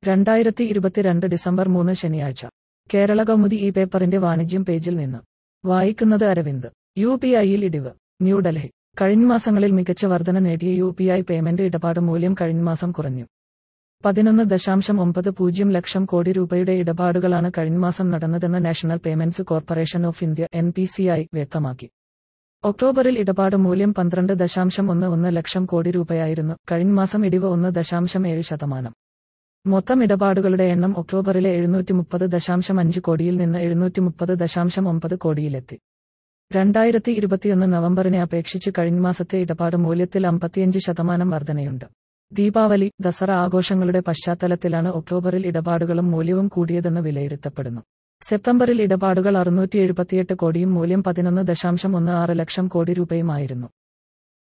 രണ്ടായിരത്തി ഇരുപത്തിരണ്ട് ഡിസംബർ മൂന്ന് ശനിയാഴ്ച കേരള കൗമുദി ഈ പേപ്പറിന്റെ വാണിജ്യം പേജിൽ നിന്ന് വായിക്കുന്നത് അരവിന്ദ് യു പി ഐയിൽ ഇടിവ് ന്യൂഡൽഹി കഴിഞ്ഞ മാസങ്ങളിൽ മികച്ച വർധന നേടിയ യു പി ഐ പേയ്മെന്റ് ഇടപാട് മൂല്യം കഴിഞ്ഞ മാസം കുറഞ്ഞു പതിനൊന്ന് ദശാംശം ഒമ്പത് പൂജ്യം ലക്ഷം കോടി രൂപയുടെ ഇടപാടുകളാണ് കഴിഞ്ഞ മാസം നടന്നതെന്ന് national payments corporation of India N P C I വ്യക്തമാക്കി ഒക്ടോബറിൽ ഇടപാട് മൂല്യം പന്ത്രണ്ട് ദശാംശം ഒന്ന് ഒന്ന് ലക്ഷം കോടി രൂപയായിരുന്നു കഴിഞ്ഞ മാസം ഇടിവ് ഒന്ന് ദശാംശം ഏഴ് ശതമാനം മൊത്തം ഇടപാടുകളുടെ എണ്ണം ഒക്ടോബറിലെ എഴുന്നൂറ്റി മുപ്പത് ദശാംശം അഞ്ച് കോടിയിൽ നിന്ന് എഴുന്നൂറ്റി മുപ്പത് ദശാംശം ഒമ്പത് കോടിയിലെത്തി രണ്ടായിരത്തി ഇരുപത്തിയൊന്ന് നവംബറിനെ അപേക്ഷിച്ച് കഴിഞ്ഞ മാസത്തെ ഇടപാട് മൂല്യത്തിൽ അമ്പത്തിയഞ്ച് ശതമാനം വർധനയുണ്ട് ദീപാവലി ദസറ ആഘോഷങ്ങളുടെ പശ്ചാത്തലത്തിലാണ് ഒക്ടോബറിൽ ഇടപാടുകളും മൂല്യവും കൂടിയതെന്ന് വിലയിരുത്തപ്പെടുന്നു സെപ്റ്റംബറിൽ ഇടപാടുകൾ അറുന്നൂറ്റി എഴുപത്തിയെട്ട് കോടിയും മൂല്യം പതിനൊന്ന് ദശാംശം ഒന്ന് ആറ് ലക്ഷം കോടി രൂപയുമായിരുന്നു